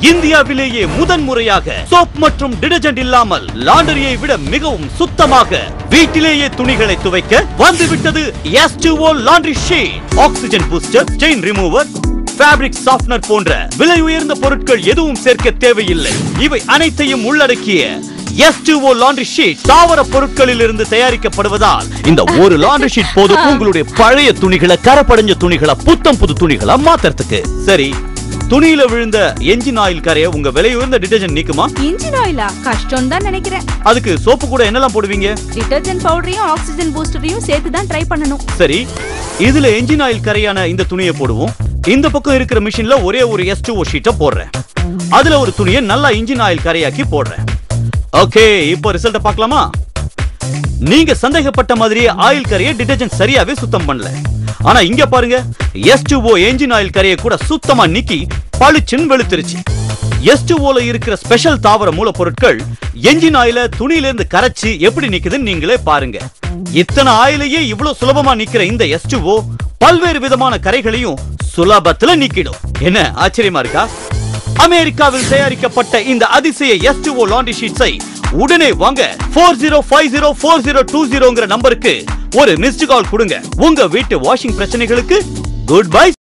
இந்தியாவிலேயே முதன் முறையாக சோப் மற்றும் டிடர்ஜென்ட் இல்லாமல் லாண்டரியை விட மிகவும் சுத்தமாக வீட்டிலேயே துணிகளை துவைக்க வந்துவிட்டது S2O laundry sheet oxygen booster stain remover fabric softener போன்ற விலை உயர்ந்த பொருட்கள் எதுவும் சேர்க்க தேவையில்லை இவை அனைத்தையும் உள்ளடக்கிய S2O லாண்டரி ஷீட் தாவர பொருட்களில் இருந்து தயாரிக்கப்படுவதால் இந்த ஒரு லாண்டரி ஷீட் போதும் உங்களுடைய பழைய துணிகளை கரப்படைஞ்ச துணிகளை புத்தம் புது துணிகளை மாத்துறதுக்கு சரி துணியில விழுந்த என்ஜின் ஆயில் கரைய உங்க விலை உயர்ந்த டிடர்ஜென்ட் நீக்குமா இன்ஜின் ஆயிலா கஷ்டம் தான் நினைக்கிறேன் அதுக்கு சோப்பு கூட என்னெல்லாம் போடுவீங்க டிடர்ஜென்ட் பவுடரையும் ஆக்ஸிஜன் பூஸ்டரையும் சேர்த்து தான் ட்ரை பண்ணணும் சரி இதுல என்ஜின் ஆயில் கரையான இந்த துணியை போடுவோம் இந்த பக்கம் இருக்கிற மிஷின்ல ஒரே ஒரு S2O ஷீட்டை போடுறேன் அதுல ஒரு துணியை நல்லா இன்ஜின் ஆயில் கரையாக்கி போடுறேன் ஓகே இப்போ ரிசல்ட்ட பார்க்கலாமா நீங்க சந்தேகப்பட்ட மாதிரியே ஆயில் கரையை டிடர்ஜென்ட் சரியாவே சுத்தம் பண்ணல ஆனா இங்க பாருங்க S2O என்ஜின் ஆயில் கரையை கூட சுத்தமா நீக்கி பளிச்சுன்னு வெளுத்துருச்சு S2O ல இருக்கிற ஸ்பெஷல் தாவர மூலப்பொருட்கள் என்ஜின் ஆயில துணியில இருந்து கரைச்சு எப்படி நிக்குதுன்னு நீங்களே பாருங்க இத்தனை ஆயிலையே இவ்வளவு சுலபமா நிக்கிற இந்த S2O பல்வேறு விதமான கரைகளையும் சுலபத்துல நீக்கிடும் என்ன ஆச்சரியமா இருக்கா அமெரிக்காவில் தயாரிக்கப்பட்ட இந்த அதிசய S2O லாண்ட்ரி ஷீட்ஸை உடனே வாங்க four zero five zero four zero two ஜீரோங்கிற நம்பருக்கு ஒரு மிஸ்டு கால் கொடுங்க உங்க வீட்டு வாஷிங் பிரச்சனைகளுக்கு குட் பை